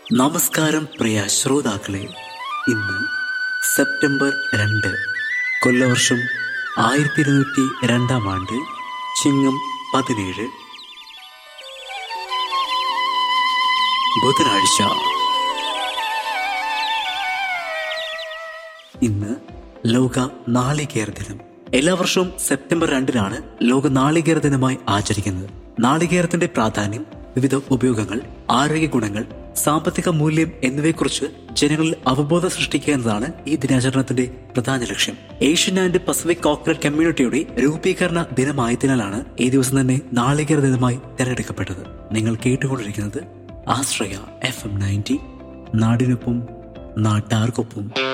നമസ്കാരം പ്രിയ ശ്രോതാക്കളെ ഇന്ന് സെപ്റ്റംബർ രണ്ട് കൊല്ലവർഷം ആയിരത്തി ഇരുന്നൂറ്റി രണ്ടാം ആണ്ട് ചിങ്ങം പതിനേഴ് ബുധനാഴ്ച ഇന്ന് ലോക നാളികേര ദിനം എല്ലാ വർഷവും സെപ്റ്റംബർ രണ്ടിനാണ് ലോക നാളികേര ദിനമായി ആചരിക്കുന്നത് നാളികേരത്തിന്റെ പ്രാധാന്യം വിവിധ ഉപയോഗങ്ങൾ ആരോഗ്യ ഗുണങ്ങൾ സാമ്പത്തിക മൂല്യം എന്നിവയെക്കുറിച്ച് ജനങ്ങളിൽ അവബോധം സൃഷ്ടിക്കുക എന്നതാണ് ഈ ദിനാചരണത്തിന്റെ പ്രധാന ലക്ഷ്യം ഏഷ്യൻ ആൻഡ് പസഫിക് കോർപ്പറേറ്റ് കമ്മ്യൂണിറ്റിയുടെ രൂപീകരണ ദിനമായതിനാലാണ് ഈ ദിവസം തന്നെ നാളികേര ദിനമായി തിരഞ്ഞെടുക്കപ്പെട്ടത് നിങ്ങൾ കേട്ടുകൊണ്ടിരിക്കുന്നത് ആശ്രയ എഫ് എം നയൻറ്റി നാടിനൊപ്പം നാട്ടാർക്കൊപ്പം